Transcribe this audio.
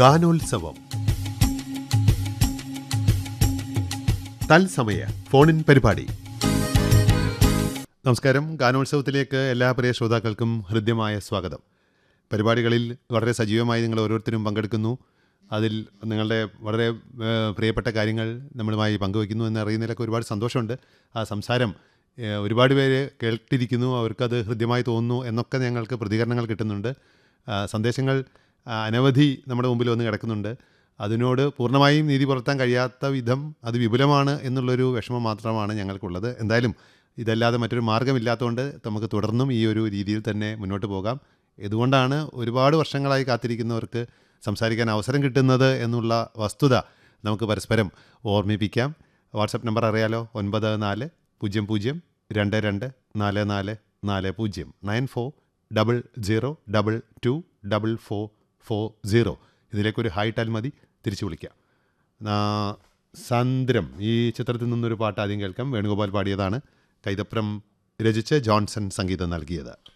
ഗാനോത്സവം തത്സമയ ഫോണിൻ പരിപാടി നമസ്കാരം ഗാനോത്സവത്തിലേക്ക് എല്ലാ പ്രിയ ശ്രോതാക്കൾക്കും ഹൃദ്യമായ സ്വാഗതം പരിപാടികളിൽ വളരെ സജീവമായി നിങ്ങൾ ഓരോരുത്തരും പങ്കെടുക്കുന്നു അതിൽ നിങ്ങളുടെ വളരെ ഏഹ്, പ്രിയപ്പെട്ട കാര്യങ്ങൾ നമ്മളുമായി പങ്കുവയ്ക്കുന്നു എന്ന് അറിയുന്നതിലൊക്കെ ഒരുപാട് സന്തോഷമുണ്ട് ആ സംസാരം ഏഹ്, ഒരുപാട് പേര് കേട്ടിരിക്കുന്നു അവർക്കത് ഹൃദ്യമായി തോന്നുന്നു എന്നൊക്കെ ഞങ്ങൾക്ക് പ്രതികരണങ്ങൾ കിട്ടുന്നുണ്ട് ആ, സന്ദേശങ്ങൾ ആ, അനവധി നമ്മുടെ മുമ്പിൽ വന്ന് കിടക്കുന്നുണ്ട് അതിനോട് പൂർണ്ണമായും നീതി പുലർത്താൻ കഴിയാത്ത വിധം അത് വിപുലമാണ് എന്നുള്ളൊരു വിഷമം മാത്രമാണ് ഞങ്ങൾക്കുള്ളത് എന്തായാലും ഇതല്ലാതെ മറ്റൊരു മാർഗ്ഗമില്ലാത്തതുകൊണ്ട് നമുക്ക് തുടർന്നും ഈ ഒരു രീതിയിൽ തന്നെ മുന്നോട്ട് പോകാം ഇതുകൊണ്ടാണ് ഒരുപാട് വർഷങ്ങളായി കാത്തിരിക്കുന്നവർക്ക് സംസാരിക്കാൻ അവസരം കിട്ടുന്നത് എന്നുള്ള വസ്തുത നമുക്ക് പരസ്പരം ഓർമ്മിപ്പിക്കാം വാട്സപ്പ് നമ്പർ അറിയാലോ ഒൻപത് നാല് പൂജ്യം പൂജ്യം രണ്ട് രണ്ട് നാല് നാല് നാല് പൂജ്യം nine four double zero double two double four four zero ഇതിലേക്കൊരു ഹായ് മതി തിരിച്ചു വിളിക്കാം ആ, സാന്ദ്രം ഈ ചിത്രത്തിൽ നിന്നൊരു പാട്ട് ആദ്യം കേൾക്കാം വേണുഗോപാൽ പാടിയതാണ് കൈതപ്രം രചിച്ച് ജോൺസൺ സംഗീതം നൽകിയത്